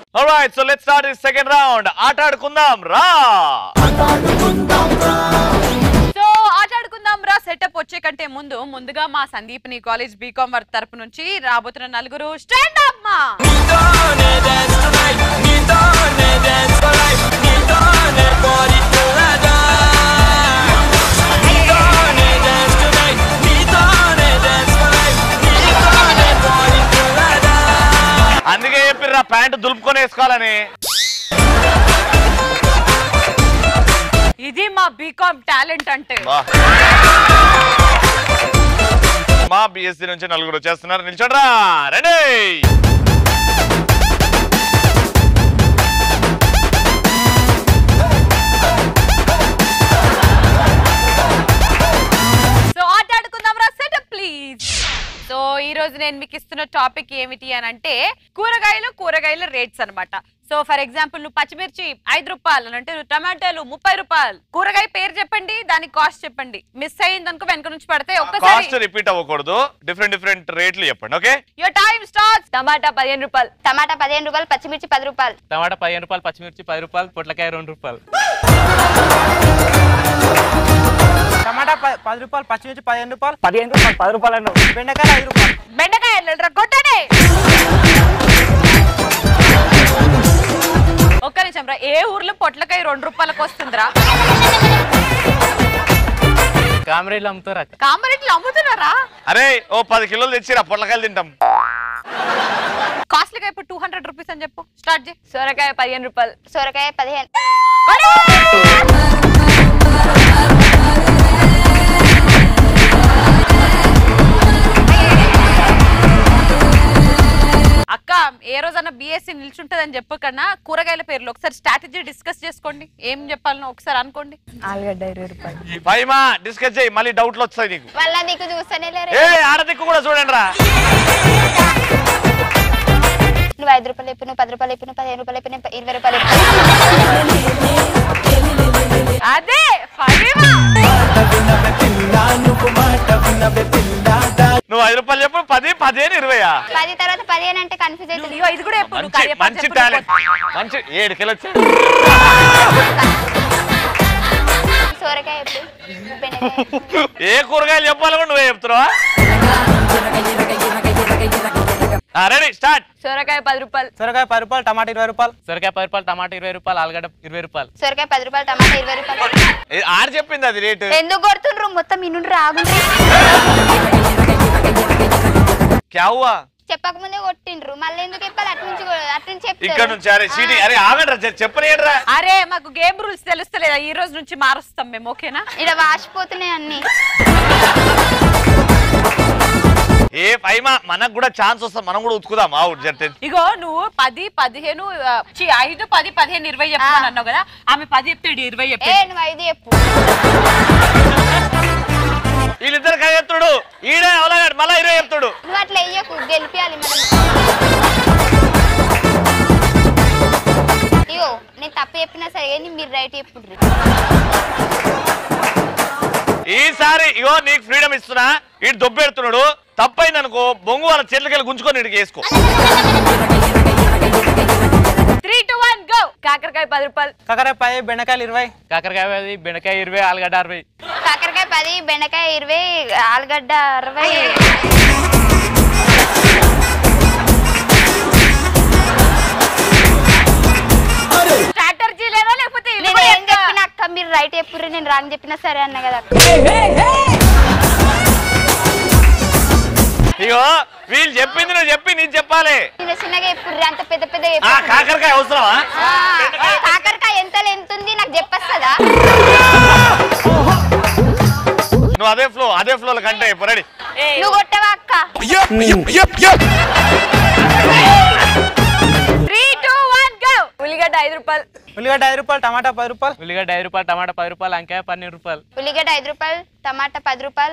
Alright so let's start this second round ఆట ఆడుకుందాం రా సో ఆటాడుకుందాం రా సెటప్ వచ్చే కంటే ముందు ముందుగా మా సందీప్ని కాలేజ్ బీకామ్ వర్క్ తరపు నుంచి రాబోతున్న నలుగురు స్టాండ్ అప్ మా అందుకే చెప్పిర్రా ప్యాంట్ దులుపుకొని వేసుకోవాలని ఇది మా బీకామ్ టాలెంట్ అంటే వా. మా బిఎస్సి నుంచి నలుగురు వచ్చేస్తున్నారు నిల్చోడ్రా రెడీ సో ఆటాడుకుందాం రా సెటప్ ప్లీజ్ సో ఈ రోజు నేను మీకు ఇస్తున్న టాపిక్ ఏమిటి అని అంటే కూరగాయలు కూరగాయల రేట్స్ అన్నమాట సో ఫర్ ఎగ్జాంపుల్ నువ్వు పచ్చిమిర్చి ఐదు రూపాయలు అని అంటే నువ్వు టమాటాలు ముప్పై రూపాయలు కూరగాయ పేరు చెప్పండి దానికి కాస్ట్ చెప్పండి మిస్ అయ్యింది అనుకో వెనక నుంచి పడితే కాస్ట్ ఒక్కసారి రిపీట్ అవ్వకూడదు డిఫరెంట్ డిఫరెంట్ రేట్లు చెప్పండి ఓకే యువర్ టైం స్టార్ట్స్ టమాటా పదిహేను రూపాయలు టమాటా పదిహేను రూపాయలు పచ్చిమిర్చి పది రూపాయలు టమాటా పదిహేను రూపాయలు పచ్చిమిర్చి పది రూపాయలు పొట్లకాయ రెండు రూపాయలు టమాటా ప- పది రూపాయలు పచ్చిమిర్చి పదిహేను రూపాయలు పదిహేను రూపాయలు పది రూపాయలు అన్నావు బెండకాయలు ఐదు రూపాయలు బెండకాయ కొట్టనే ఒక్క నిమిషం రా ఏ ఊర్లో పొట్లకాయ రెండు రూపాయలకు వస్తుందిరా కామరేళ్ళు అమ్ముతారు అక్క కాంబరెట్లు అమ్ముతున్నారా అరే ఓ పది కిలోలు తెచ్చిరా పొట్లకాయలు తింటాం కాస్ట్లీగా ఇప్పుడు టూ హండ్రెడ్ రూపీస్ అని చెప్పు స్టార్ట్ చేయి సొరకాయ పదిహేను రూపాయలు సొరకాయ పదిహేను అక్క ఏ రోజన్నా బీఎస్సీ నిల్చుంటదని చెప్పకన్నా కూరగాయల పేర్లు ఒకసారి స్ట్రాటజీ డిస్కస్ చేసుకోండి ఏం చెప్పాలనో ఒకసారి అనుకోండి ఆలుగడ్డ ఇరవై రూపాయలు భయమా డిస్కస్ చేయి మళ్ళీ డౌట్లు వస్తాయి నీకు వాళ్ళ నీకు చూస్తానే లేరు ఏ ఆడదిక్కు కూడా చూడండి రా నువ్వు ఐదు రూపాయలు చెప్పు నువ్వు పది రూపాయలు చెప్పు నువ్వు పదిహేను రూపాయలు చెప్పు నేను ఇరవై రూపాయలు చెప్పు అదే ఫైవా నువ్వు ఐదు రూపాయలు చెప్పు పది పదిహేను ఇరవయా పది తర్వాత పదిహేను అంటే కన్ఫ్యూజ్ అవుతుంది ఇదిగో ఇది కూడా చెప్పు నువ్వు మంచి కరివేపాకు మంచి చెప్పు, టాలెంట్ నువ్వు మంచి ఏడు కిలో వచ్చాయి సొరకాయ చెప్పు బెండకాయ చెప్పు. ఏ కూరగాయలు చెప్పాలని నువ్వే చెప్తున్నావా రెడీ స్టార్ట్ సొరకాయ పది రూపాయలు సొరకాయ పది రూపాయలు టమాటా ఇరవై రూపాయలు సొరకాయ పది రూపాయలు టమాటా ఇరవై రూపాయలు ఆలుగడ్డ ఇరవై రూపాయలు సొరకాయ పది రూపాయలు టమాటా ఇరవై రూపాయలు ఆడు చెప్పింది అది రేటు ఎందుకు కొడుతుండ్రు మొత్తం ఇన్నుండ్రు ఆగుండ్రి క్యావువా చెప్పక ముందే కొట్టిండ్రు మళ్ళీ ఎందుకు చెప్పాలి అటు నుంచి కొ- అటు నుంచి ఇక్కడ చెప్తారు నుంచి అరే సీటీ అరే ఆగండి రా చెప్పలేడు రా అరే మాకు గేమ్ రూల్స్ తెలుస్తలేదా ఈ రోజు నుంచి మారుస్తాం మేము ఓకేనా ఇలా వాసిపోతున్నాయి అన్ని ఏ పైమా మనకు కూడా ఛాన్స్ వస్తాం మనం కూడా ఉతుకుదాం అవుట్ జరితే ఇగో నువ్వు పది పదిహేను ఆ, ఛీ, ఐదు పది పదిహేను ఇరవై చెప్పమని అన్నావు కదా ఆమె పది చెప్తే ఈడు ఇరవై ఏ చెప్తే నువ్వు ఐదు చెప్పు వీళ్ళిద్దరు కై చెప్తుడు ఈడే అవలాగాడు మళ్ళా ఇరవై చెప్తుడు నువ్వు అట్లా వెయ్యకు గెలిపియాలి మనం ఇగో నేను తప్పు చెప్పినా సరే కానీ మీరు రైట్ చెప్పుండ్రి ఈసారి ఇగో నీకు ఫ్రీడమ్ ఇస్తున్నా ఇటు దొబ్బెడుతున్నాడు తప్పైంది అనుకో బొంగు వాళ్ళ చెట్లకెళ్ళి గుంజుకొని ఇడికి వేసుకో త్రీ టు వన్ గో కాకరకాయ పది రూపాయలు కాకర పది బెండకాయలు ఇరవై కాకరకాయ పది బెండకాయ ఇరవై ఆలుగడ్డ అరవై కాకరకాయ పది బెండకాయ ఇరవై ఆలుగడ్డ అరవై స్ట్రాటజీ లేదా లేకపోతే ఇవి నేను కూడా ఏం చెప్తా? చెప్పినా అక్క మీరు రైట్ చెప్పుర్రి నేను రాంగ్ చెప్పినా సరే అన్న కదా అక్క. ఇగో వీళ్ళు చెప్పింది నువ్వు చెప్పి నీకు చెప్పాలి చిన్న చిన్నగా చెప్పుర్రి అంత పెద్ద పెద్ద ఆ చెప్పుర్రి. కాకరకాయ అవసరమా ఆ, కాకరకాయ ఎంత ఎంత ఉంది నాకు చెప్పేస్తుందా నువ్వు అదే ఫ్లో అదే ఫ్లో కంటే రెడీ ఏయ్, నువ్వు కొట్టవా అక్క త్రీ టూ వన్ గో ఉల్లిగడ్డ ఐదు రూపాయలు ఉల్లిగడ్డ ఐదు రూపాయలు టమాటా పది రూపాయలు ఉల్లిగడ్డ ఐదు రూపాయలు టమాటా పది రూపాయలు వంకాయ పన్నెండు రూపాయలు ఉల్లిగడ్డ ఐదు రూపాయలు టమాటా పది రూపాయలు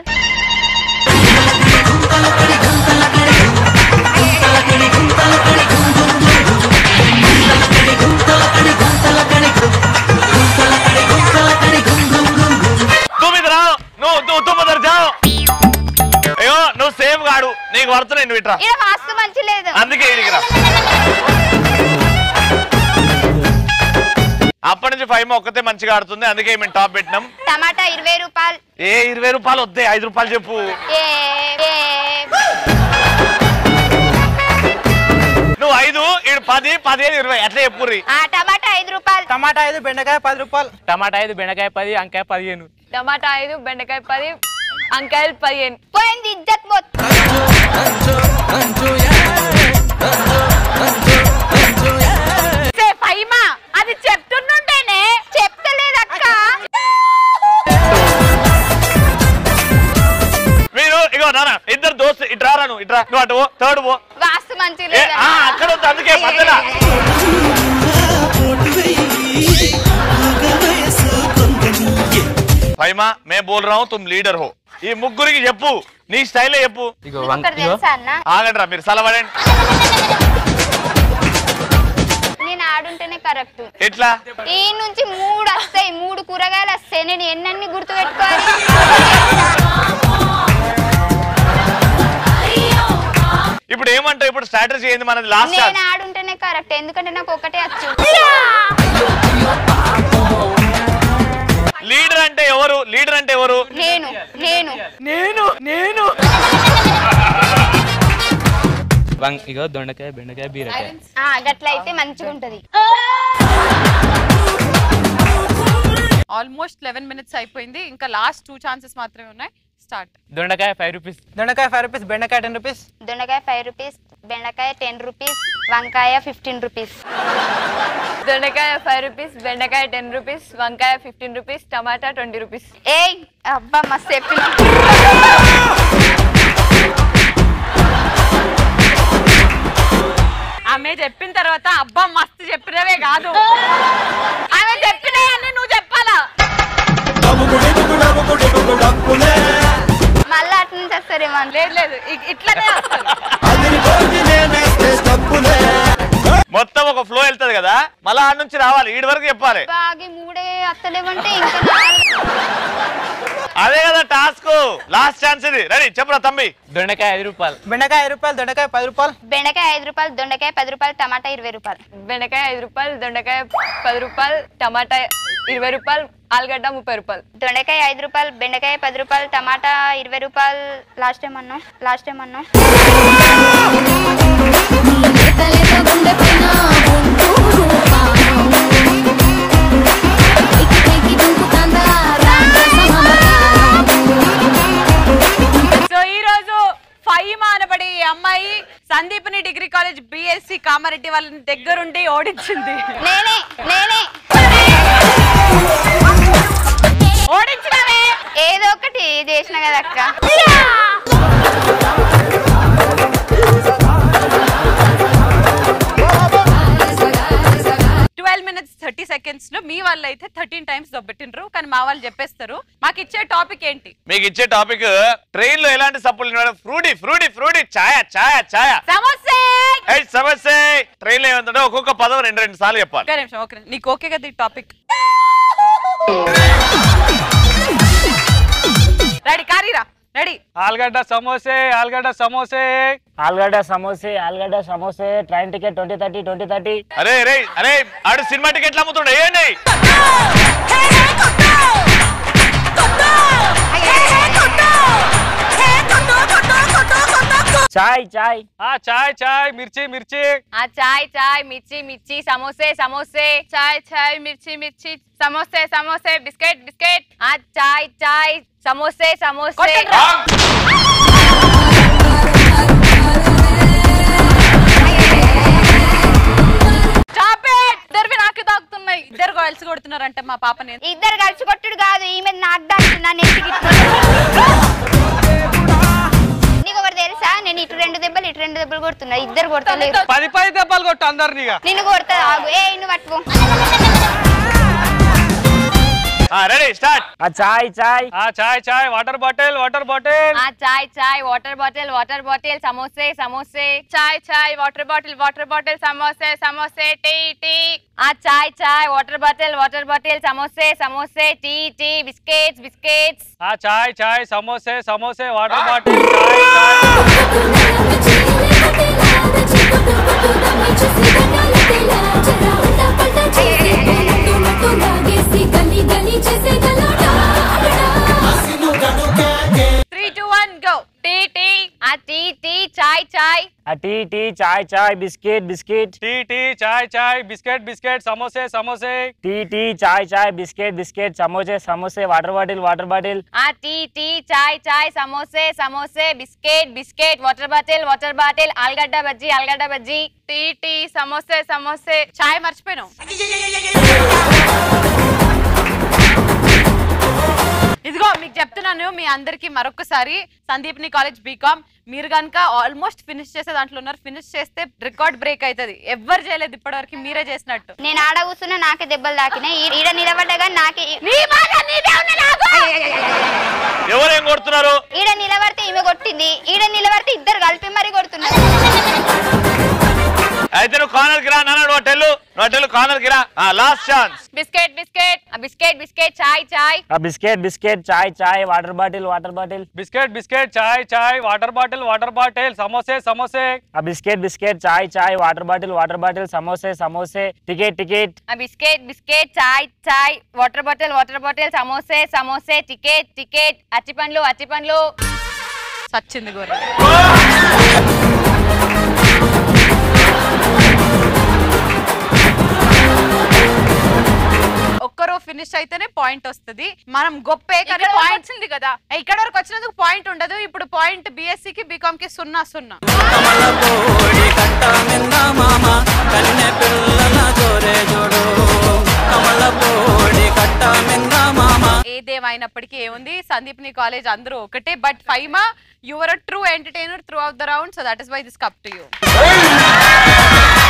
तुम इधर आओ నువ్వు నువ్వు तुम उधर जाओ అయ్యో నువ్వు సేఫ్ గాడు నీకు పడుతున్నాయి నువ్వు ఇట్రా ఇక్కడ వాస్తు మంచి లేదు అందుకే ఇడికి రా ఫైవ్ ఒక్కతే మంచిగా ఆడుతుంది అందుకే మేము టాప్ పెట్టినాం టమాటా ఇరవై రూపాయలు ఏ ఇరవై రూపాయలు వద్దే ఐదు రూపాయలు చెప్పు ఏ ఏ నువ్వు ఐదు ఈడు పది పదిహేను ఇరవై ఎట్లా చెప్పుర్రి ఆ టమాటా ఐదు రూపాయలు టమాటా ఐదు బెండకాయ పది రూపాయలు టమాటా ఐదు బెండకాయ పది వంకాయ పదిహేను టమాటా ఐదు బెండకాయ పది వంకాయలు పదిహేను పోయింది ఇజ్జత్ మొత్తం సే, ఫైమా అది చెప్తుంటుంటేనే చెప్తలేదక్క మీరు ఇగో నాన్న ఇద్దరు దోస్తు ఇట్రారా నువ్వు ఇట్రా నువ్వు అటు పో, థర్డ్ పో వాస్తు మంచి ఏ, ఆ, అక్కడ వద్దు, అందుకే మధ్యలో ఫైమా మే బోల్ రా తుమ్ లీడర్ హో ఈ ముగ్గురికి చెప్పు నీ స్టైలే చెప్పు ఇగో ఒకటి వంక ఇగో తెలుసా అన్న ఆగండి రా మీరు సలవడండి నేను ఆడుంటేనే కరెక్ట్ ఎట్లా ఈ నుంచి మూడు వస్తాయి మూడు కూరగాయలు వస్తాయి నేను ఎన్నన్ని గుర్తు పెట్టుకోవాలి ఇప్పుడు ఏమంటావు ఇప్పుడు స్ట్రాటజీ ఏంది మనది లాస్ట్ నేను ఛాన్స్ ఆడుంటేనే కరెక్ట్ ఎందుకంటే నాకు ఒకటే వచ్చు లీడర్ అంటే ఎవరు లీడర్ అంటే ఎవరు నేను నేను నేను నేను వం- ఇగో దొండకాయ బెండకాయ బీరకాయ ఆ గట్ల అయితే మంచిగా ఉంటది ఆల్మోస్ట్ లెవెన్ మినిట్స్ అయిపోయింది ఇంకా లాస్ట్ టూ ఛాన్సెస్ మాత్రమే ఉన్నాయి స్టార్ట్ దొండకాయ ఫైవ్ రూపీస్ దొండకాయ ఫైవ్ రూపీస్ బెండకాయ టెన్ రూపీస్ దొండకాయ ఫైవ్ రూపీస్ బెండకాయ టెన్ రూపీస్ వంకాయ ఫిఫ్టీన్ రూపీస్ దొండకాయ ఫైవ్ రూపీస్ బెండకాయ టెన్ రూపీస్ వంకాయ ఫిఫ్టీన్ రూపీస్ టమాటా ట్వంటీ రూపీస్ ఏయ్ అబ్బా మస్తు చెప్పిన ఆమె చెప్పిన తర్వాత అబ్బా మస్తు చెప్పినవే కాదు ఆమె చెప్పినవన్నీ నువ్వు చెప్పాలా మళ్ళా అటు నుంచి వస్తారేమో అని. లేదు లేదు ఇ- ఇట్లనే వస్తుంది మొత్తం ఒక ఫ్లో వెళ్తది కదా మళ్ళా ఆడ నుంచి రావాలి ఈడి వరకు చెప్పాలి బాగి మూడే అత్తలేవంటే ఇంకా నాలుగు. అదే కదా టాస్క్ లాస్ట్ ఛాన్స్ ఇది రెడీ చెప్పురా తమ్మి దొండకాయ ఐదు రూపాయలు బెండకాయ ఐదు రూపాయలు దొండకాయ పది రూపాయలు బెండకాయ ఐదు రూపాయలు దొండకాయ పది రూపాయలు టమాటా ఇరవై రూపాయలు బెండకాయ ఐదు రూపాయలు దొండకాయ పది రూపాయలు టమాటా ఇరవై రూపాయలు ఆలుగడ్డ ముప్పై రూపాయలు దొండకాయ ఐదు రూపాయలు బెండకాయ పది రూపాయలు టమాటా ఇరవై రూపాయలు లాస్ట్ టైం అన్నాం లాస్ట్ టైం అన్నాం సో ఈ రోజు ఫైమా అనబడే ఈ అమ్మాయి సందీప్ని డిగ్రీ కాలేజ్ బిఎస్సి కామారెడ్డి వాళ్ళని దగ్గరుండి ఓడించింది నేనే నేనే ఓడించినవే ఏదో ఒకటి చేసిన కదా అక్క ట్వెల్వ్ మినిట్స్ థర్టీ సెకండ్స్ లో మీ వాళ్ళు అయితే థర్టీన్ టైమ్స్ దొబ్బెట్టిండ్రు కానీ మా వాళ్ళు చెప్పేస్తారు మాకు ఇచ్చే టాపిక్ ఏంటి మీకు ఇచ్చే టాపిక్ ట్రైన్ లో ఎలాంటి సప్పులు ఫ్రూటీ ఫ్రూటీ ఫ్రూటీ ఛాయ ఛాయ ఛాయ సమస్య ఏ సమస్య ట్రైన్ లో ఏమంటే ఒక్కొక్క పదం రెండు రెండు సార్లు చెప్పాలి ఒక్క నిమిషం ఒక నిమిషం. నీకు ఓకే కదా ఈ టాపిక్ రెడీ కారీరా రెడీ ఆలుగడ్డ సమోసే ఆలుగడ్డ సమోసే ఆలుగడ్డ సమోసే ఆలుగడ్డ సమోసే train ticket twenty thirty twenty thirty అరే రే అరే ఆడు సినిమా టికెట్లు అమ్ముతుండే ఏంటి చాయ్ చాయ్ ఆ చాయ్ చాయ్ మిర్చి మిర్చి ఆ చాయ్ చాయ్ మిర్చి మిర్చి సమోసే సమోసే చాయ్ చాయ్ మిర్చి మిర్చి సమోసే సమోసే బిస్కెట్ బిస్కెట్ ఆ చాయ్ చాయ్ సమోసే సమోసే Stop it! ఇద్దరివి నాకు తాకుతున్నాయి ఇద్దరు కలిసి కొడుతున్నారంటే మా పాప నేను ఇద్దరు కలిసి కొట్టుడు కాదు ఈమె నాకు దాచున్నా నెత్తికి నీకు ఒకటి తెలుసా నేను ఇటు రెండు దెబ్బలు ఇటు రెండు దెబ్బలు కొడుతున్నా ఇద్దరు కొడతలేరు పది పది దెబ్బలు కొట్టు అందరినీ నిన్ను కొడతా ఆగు ఏ నువ్వు పట్టుకో రెడీ స్టార్ట్ ఆ చాయ్ చాయ్ ఆ చాయ్ చాయ్ వాటర్ బాటిల్ వాటర్ బాటిల్ ఆ చాయ్ చాయ్ వాటర్ బాటిల్ వాటర్ బాటిల్ సమోసే సమోసే చాయ్ చాయ్ వాటర్ బాటిల్ వాటర్ బాటిల్ సమోసే సమోసే టీ టీ ఆ చాయ్ చాయ్ వాటర్ బాటిల్ వాటర్ బాటిల్ సమోసే సమోసే టీ టీ బిస్కెట్స్ బిస్కెట్స్ ఆ చాయ్ చాయ్ సమోసే సమోసే వాటర్ బాటిల్ చాయ్ చాయ్ చేసి టీ టీ చాయ్ చాయ్ బిస్కెట్ బిస్కెట్ టీ టీ చాయ్ చాయ్ బిస్కెట్ బిస్కెట్ సమోసే సమోసే టీ టీ చాయ్ చాయ్ బిస్కెట్ బిస్కెట్ సమోసే సమోసే వాటర్ బాటిల్ వాటర్ బాటిల్ ఆ టీ టీ చాయ్ చాయ్ సమోసే సమోసే biscuit biscuit water bottle water bottle ఆలుగడ్డ బజ్జీ ఆలుగడ్డ బజ్జీ టీ టీ సమోసే సమోసే చాయ్ మర్చిపోయాను ఇదిగో మీకు చెప్తున్నాను మీ అందరికి మరొకసారి సందీప్ని కాలేజ్ బీకామ్ మీరు కనుక ఆల్మోస్ట్ ఫినిష్ చేసే దాంట్లో ఉన్నారు ఫినిష్ చేస్తే రికార్డ్ బ్రేక్ అవుతుంది ఎవ్వరు చేయలేదు ఇప్పటివరకు మీరే చేసినట్టు నేను ఆడ కూర్చున్నా నాకే దెబ్బలు తాకినాయి ఈ- ఈడ నిలబడ్డగా నాకే నీ మాట నీదే ఉంది నాకు. ఎవరేం కొడుతున్నారు ఈడ నిలబడితే ఈమె కొట్టింది ఈడ నిలబడితే ఇద్దరు కలిపి మరి కొడుతున్నారు అయితే నువ్వు కార్నర్ కి రా నాన్న నువ్వు అటెల్లు నువ్వు అటెల్లు కార్నర్ కి రా లాస్ట్ ఛాన్స్ బిస్కెట్ బిస్కెట్ ఆ బిస్కెట్ బిస్కెట్ చాయ్ చాయ్ ఆ బిస్కెట్ బిస్కెట్ చాయ్ చాయ్ water bottle water bottle biscuit biscuit చాయ్ చాయ్ వాటర్ బాటిల్ వాటర్ బాటిల్ సమోసే సమోసే ఆ బిస్కెట్ బిస్కెట్ చాయ్ చాయ్ వాటర్ బాటిల్ వాటర్ బాటిల్ సమోసే సమోసే టికెట్ టికెట్ ఆ బిస్కెట్ బిస్కెట్ చాయ్ చాయ్ వాటర్ బాటిల్ వాటర్ బాటిల్ సమోసే సమోసే టికెట్ టికెట్ అచ్చి పండ్లు అచ్చి పండ్లు సచ్చింది గోర ఒక్కరో ఫినిష్ అయితేనే పాయింట్ వస్తుంది మనం గొప్పే కానీ ఇక్కడ వరకు పాయింట్ వచ్చింది కదా ఇక్కడ వరకు వచ్చినందుకు పాయింట్ ఉండదు ఇప్పుడు పాయింట్ బిఎస్సి కి బీకామ్ కి సున్నా సున్నా కమలపోడి కట్ట మింద మామ కన్నె పిల్లల జోరే జోడు కమలపోడి కట్ట మింద మామ ఏదేమైనప్పటికీ ఏముంది సందీప్ ని కాలేజ్ అందరూ ఒకటే but Faima your true entertainer throughout the round so that is why this cup to you